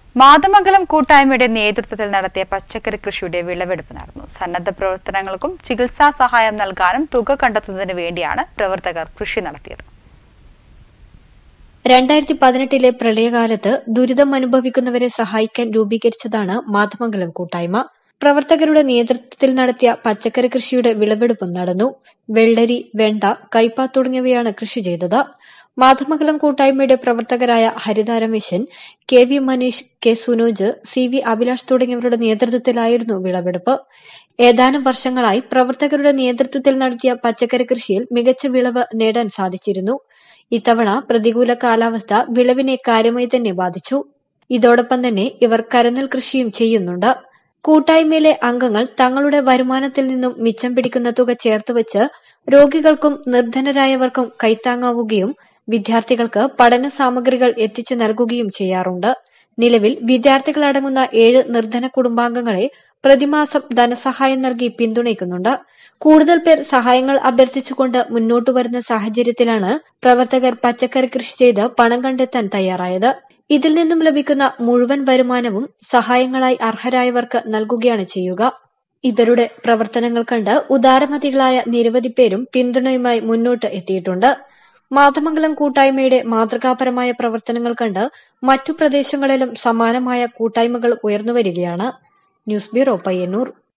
മാതമംഗലം കൂട്ടായ്മയുടെ നേതൃത്വത്തിൽ നടത്തിയ പച്ചക്കറി കൃഷിയുടെ വിളവെടുപ്പ് നടന്നു സന്നദ്ധ പ്രവർത്തനങ്ങൾക്കും ചികിത്സാ സഹായം നൽകാനും തുക കണ്ടെത്തുന്നതിന് വേണ്ടിയാണ് പ്രവർത്തകർ കൃഷി നടത്തിയത് രണ്ടായിരത്തി പതിനെട്ടിലെ പ്രളയകാലത്ത് ദുരിതം അനുഭവിക്കുന്നവരെ സഹായിക്കാൻ രൂപീകരിച്ചതാണ് മാതമംഗലം കൂട്ടായ്മ പ്രവർത്തകരുടെ നേതൃത്വത്തിൽ നടത്തിയ പച്ചക്കറി കൃഷിയുടെ വിളവെടുപ്പും നടന്നു വെള്ളരി വെണ്ട കൈപ്പ തുടങ്ങിയവയാണ് കൃഷി ചെയ്തത് മാതമംഗലം കൂട്ടായ്മയുടെ പ്രവർത്തകരായ Haritha Rameshan K V Maneesh K Sunoj C V Abhilash തുടങ്ങിയവരുടെ നേതൃത്വത്തിലായിരുന്നു വിളവെടുപ്പ് ഏതാനും വർഷങ്ങളായി പ്രവർത്തകരുടെ നേതൃത്വത്തിൽ നടത്തിയ പച്ചക്കറി കൃഷിയിൽ മികച്ച വിളവ് നേടാൻ സാധിച്ചിരുന്നു ഇത്തവണ പ്രതികൂല കാലാവസ്ഥ വിളവിനെ കാര്യമായി തന്നെ ബാധിച്ചു ഇതോടൊപ്പം തന്നെ ഇവർ കരനെൽ കൃഷിയും ചെയ്യുന്നുണ്ട് കൂട്ടായ്മയിലെ അംഗങ്ങൾ തങ്ങളുടെ വരുമാനത്തിൽ നിന്നും മിച്ചം പിടിക്കുന്ന തുക ചേർത്തുവച്ച് രോഗികൾക്കും നിർധനരായവർക്കും കൈത്താങ്ങാവുകയും വിദ്യാർത്ഥികൾക്ക് പഠന സാമഗ്രികൾ എത്തിച്ചു നൽകുകയും ചെയ്യാറുണ്ട് നിലവിൽ വിദ്യാർത്ഥികളടങ്ങുന്ന ഏഴ് നിർധന കുടുംബാംഗങ്ങളെ പ്രതിമാസം ധനസഹായം നൽകി പിന്തുണയ്ക്കുന്നുണ്ട് കൂടുതൽ പേർ സഹായങ്ങൾ അഭ്യർത്ഥിച്ചുകൊണ്ട് മുന്നോട്ടു വരുന്ന സാഹചര്യത്തിലാണ് പ്രവർത്തകർ പച്ചക്കറി കൃഷി ചെയ്ത് പണം കണ്ടെത്താൻ തയ്യാറായത് ഇതിൽ നിന്നും ലഭിക്കുന്ന മുഴുവൻ വരുമാനവും സഹായങ്ങളായി അർഹരായവർക്ക് നൽകുകയാണ് ചെയ്യുക ഇവരുടെ പ്രവർത്തനങ്ങൾ കണ്ട് ഉദാരമതികളായ നിരവധി പേരും പിന്തുണയുമായി മുന്നോട്ട് എത്തിയിട്ടുണ്ട് മാതമംഗലം കൂട്ടായ്മയുടെ മാതൃകാപരമായ പ്രവർത്തനങ്ങൾ കണ്ട് മറ്റു പ്രദേശങ്ങളിലും സമാനമായ കൂട്ടായ്മകൾ ഉയർന്നുവരികയാണ് ന്യൂസ് ബ്യൂറോ പയ്യന്നൂർ